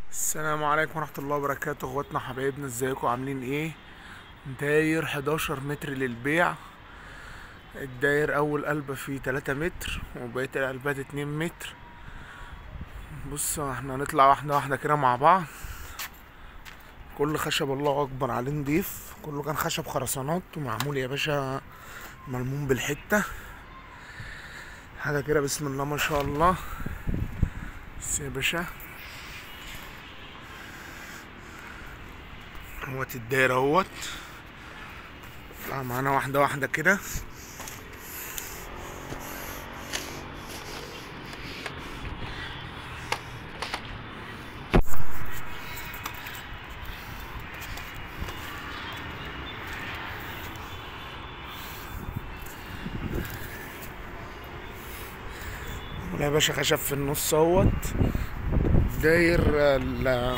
السلام عليكم ورحمة الله وبركاته اخواتنا حبايبنا ازيكم عاملين ايه داير 11 متر للبيع الداير اول قلبة فيه 3 متر وبقية القلبات 2 متر بص احنا هنطلع واحدة واحدة كده مع بعض كل خشب الله اكبر عليه نضيف كله كان خشب خرسانات ومعمول يا باشا ملموم بالحتة حاجة كده بسم الله ما شاء الله بس يا باشا اهوت الدايرة اهوت طلع معانا واحدة واحدة كده ولا يا باشا خشب في النص اهوت داير ال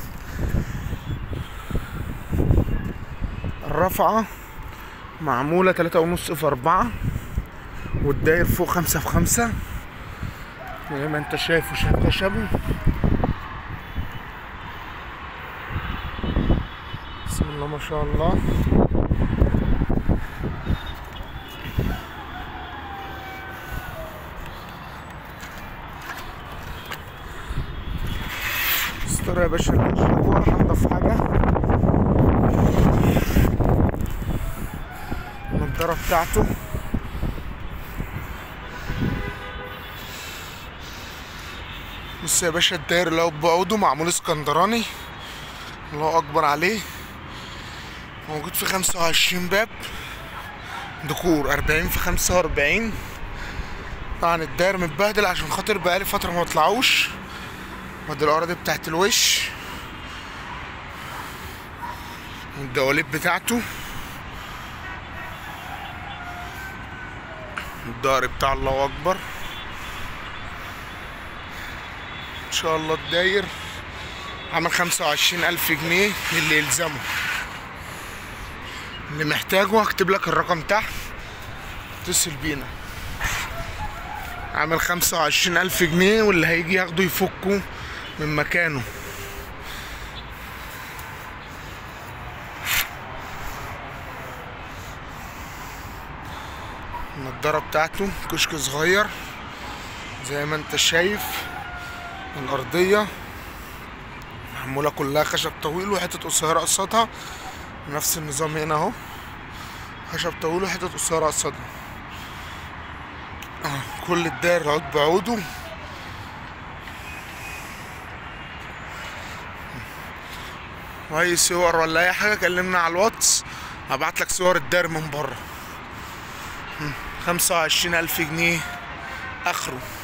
الرفعة معمولة تلاتة ونص في أربعة والداير فوق خمسة في خمسة زي ما انت شايف وشايف خشبه بسم الله ما شاء الله استر يا باشا الشكوى هنضف حاجة النضارة بتاعته بص يا باشا الداير اللي هو بعوده معمول اسكندراني الله اكبر عليه موجود في خمسة وعشرين باب ديكور أربعين في خمسة وأربعين طبعا الداير متبهدل عشان خاطر بقالي فترة ما طلعوش ودي الأراضي بتاعت الوش والدواليب بتاعته الظهر بتاع الله اكبر ان شاء الله الداير عمل خمسة وعشرين الف جنيه للي يلزمه اللي محتاجه هكتب لك الرقم تحت اتصل بينا عامل خمسة وعشرين الف جنيه واللي هيجي ياخده يفكه من مكانه النضارة بتاعته كشك صغير زي ما انت شايف الأرضية معمولة كلها خشب طويل وحتة قصيرة قصادها نفس النظام هنا اهو خشب طويل وحتة قصيرة قصادها اه، كل الداير عود بعوده واي صور ولا اي حاجة كلمنا على الواتس هبعت لك صور الداير من بره خمسة وعشرين ألف جنيه آخره